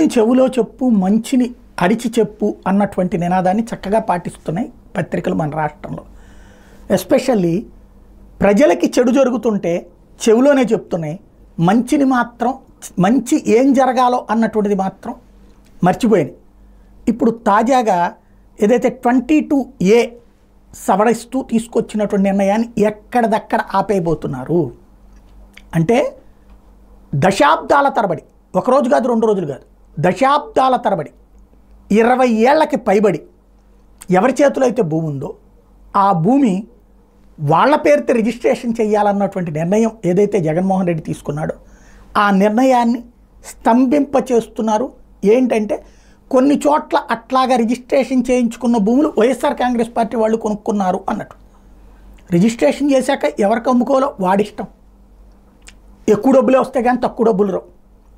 చెడుని చెవులో చెప్పు మంచిని అడిచి చెప్పు అన్నటువంటి నినాదాన్ని చక్కగా పాటిస్తున్నాయి పత్రికలు మన రాష్ట్రంలో ఎస్పెషల్లీ ప్రజలకి చెడు జరుగుతుంటే చెవిలోనే చెప్తున్నాయి మంచిని మాత్రం మంచి ఏం జరగాలో అన్నటువంటిది మాత్రం మర్చిపోయింది ఇప్పుడు తాజాగా ఏదైతే ట్వంటీ టూ ఏ సవరిస్తూ తీసుకొచ్చినటువంటి నిర్ణయాన్ని ఎక్కడిదక్కడ ఆపేయబోతున్నారు అంటే దశాబ్దాల తరబడి ఒక రోజు కాదు రెండు రోజులు కాదు దశాబ్దాల తరబడి ఇరవై ఏళ్లకి పైబడి ఎవరి చేతిలో అయితే భూమి ఉందో ఆ భూమి వాళ్ళ పేరుతో రిజిస్ట్రేషన్ చేయాలన్నటువంటి నిర్ణయం ఏదైతే జగన్మోహన్ రెడ్డి తీసుకున్నాడో ఆ నిర్ణయాన్ని స్తంభింప చేస్తున్నారు ఏంటంటే కొన్ని చోట్ల అట్లాగా రిజిస్ట్రేషన్ చేయించుకున్న భూములు వైఎస్ఆర్ కాంగ్రెస్ పార్టీ వాళ్ళు కొనుక్కున్నారు అన్నట్టు రిజిస్ట్రేషన్ చేశాక ఎవరికి అమ్ముకోవాలో వాడిష్టం ఎక్కువ డబ్బులే వస్తాయి కానీ తక్కువ డబ్బులు రావు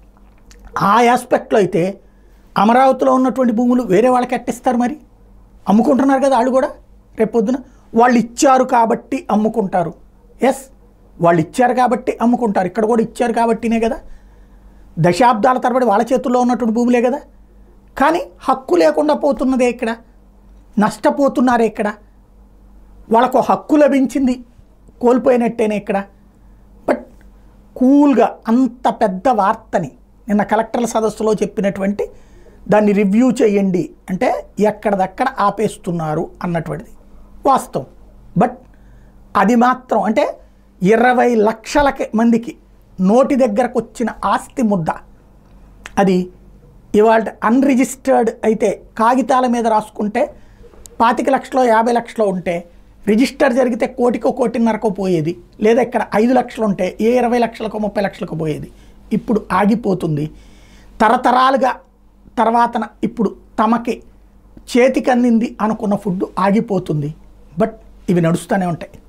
ఆ ఆస్పెక్ట్లో అయితే అమరావతిలో ఉన్నటువంటి భూములు వేరే వాళ్ళకి ఎట్టిస్తారు మరి అమ్ముకుంటున్నారు కదా వాళ్ళు కూడా రేపొద్దున వాళ్ళు ఇచ్చారు కాబట్టి అమ్ముకుంటారు ఎస్ వాళ్ళు ఇచ్చారు కాబట్టి అమ్ముకుంటారు ఇక్కడ కూడా ఇచ్చారు కాబట్టినే కదా దశాబ్దాల తరబడి వాళ్ళ చేతుల్లో ఉన్నటువంటి భూములే కదా కానీ హక్కు లేకుండా పోతున్నదే ఇక్కడ నష్టపోతున్నారే ఇక్కడ వాళ్ళకు హక్కు లభించింది కోల్పోయినట్టేనే ఇక్కడ బట్ కూల్గా అంత పెద్ద వార్తని నిన్న కలెక్టర్ల సదస్సులో చెప్పినటువంటి దాన్ని రివ్యూ చేయండి అంటే ఎక్కడదక్కడ ఆపేస్తున్నారు అన్నటువంటిది వాస్తవం బట్ అది మాత్రం అంటే ఇరవై లక్షలకి మందికి నోటి దగ్గరకు వచ్చిన ఆస్తి ముద్ద అది ఇవాళ అన్రిజిస్టర్డ్ అయితే కాగితాల మీద రాసుకుంటే పాతిక లక్షలో యాభై లక్షలో ఉంటే రిజిస్టర్ జరిగితే కోటికో కోటిన్నరకో పోయేది లేదా ఇక్కడ ఐదు లక్షలు ఉంటే ఏ ఇరవై లక్షలకో ముప్పై లక్షలకు పోయేది ఇప్పుడు ఆగిపోతుంది తరతరాలుగా తర్వాతన ఇప్పుడు తమకి చేతికి అందింది అనుకున్న ఫుడ్ ఆగిపోతుంది బట్ ఇవి నడుస్తూనే ఉంటాయి